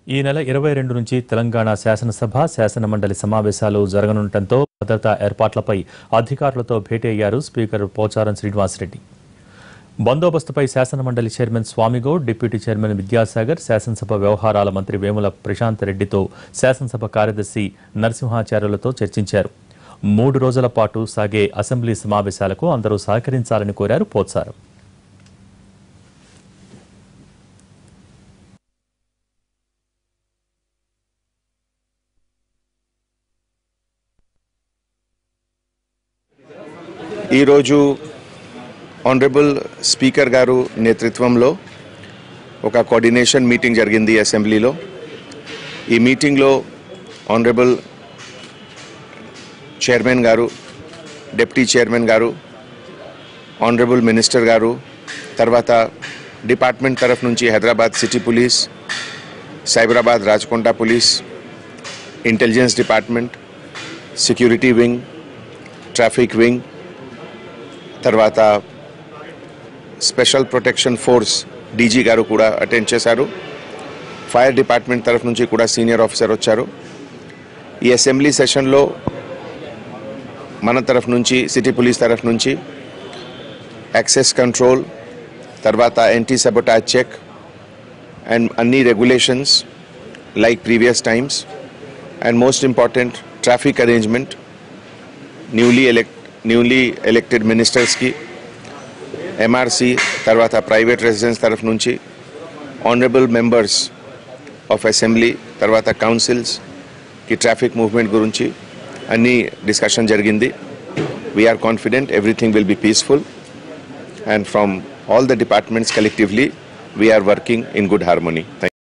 ఈ నెల ఇరవై రెండు నుంచి తెలంగాణ శాసనసభ శాసనమండలి సమావేశాలు జరగనుండటంతో భద్రతా ఏర్పాట్లపై అధికారులతో భేటీ అయ్యారు స్పీకర్ పోచారం శ్రీనివాసరెడ్డి బందోబస్తుపై శాసనమండలి chairman Swamy Goud deputy chairman Vidyasagar శాసనసభ వ్యవహారాల మంత్రి వేముల ప్రశాంత్ రెడ్డితో శాసనసభ కార్యదర్శి నరసింహాచార్యులతో చర్చించారు మూడు రోజుల పాటు సాగే అసెంబ్లీ సమావేశాలకు అందరూ సహకరించాలని కోరారు పోచారం ఈరోజు ఆనరబుల్ స్పీకర్ గారు నేతృత్వంలో ఒక కోఆర్డినేషన్ మీటింగ్ జరిగింది అసెంబ్లీలో ఈ మీటింగ్లో ఆనరబుల్ చైర్మన్ గారు డిప్యూటీ చైర్మన్ గారు ఆనరబుల్ మినిస్టర్ గారు తర్వాత డిపార్ట్మెంట్ తరఫు నుంచి Hyderabad city police Cyberabad Rachakonda police intelligence department security wing traffic wing తర్వాత స్పెషల్ ప్రొటెక్షన్ ఫోర్స్ డీజీ గారు కూడా అటెండ్ చేశారు ఫైర్ డిపార్ట్మెంట్ తరఫు నుంచి కూడా సీనియర్ ఆఫీసర్ వచ్చారు ఈ అసెంబ్లీ సెషన్లో మన తరఫు నుంచి సిటీ పోలీస్ తరఫు నుంచి యాక్సెస్ కంట్రోల్ తర్వాత యాంటీ సబొటాజ్ చెక్ అండ్ అన్ని regulations like previous times and most important traffic arrangement newly elect newly elected మినిస్టర్స్కి ఎంఆర్సి తర్వాత ప్రైవేట్ రెసిడెన్స్ తరఫు నుంచి ఆనరబుల్ మెంబర్స్ ఆఫ్ అసెంబ్లీ తర్వాత కౌన్సిల్స్కి ట్రాఫిక్ మూవ్మెంట్ గురించి అన్ని డిస్కషన్ జరిగింది we're confident everything will be peaceful and from all the departments collectively we're working in good harmony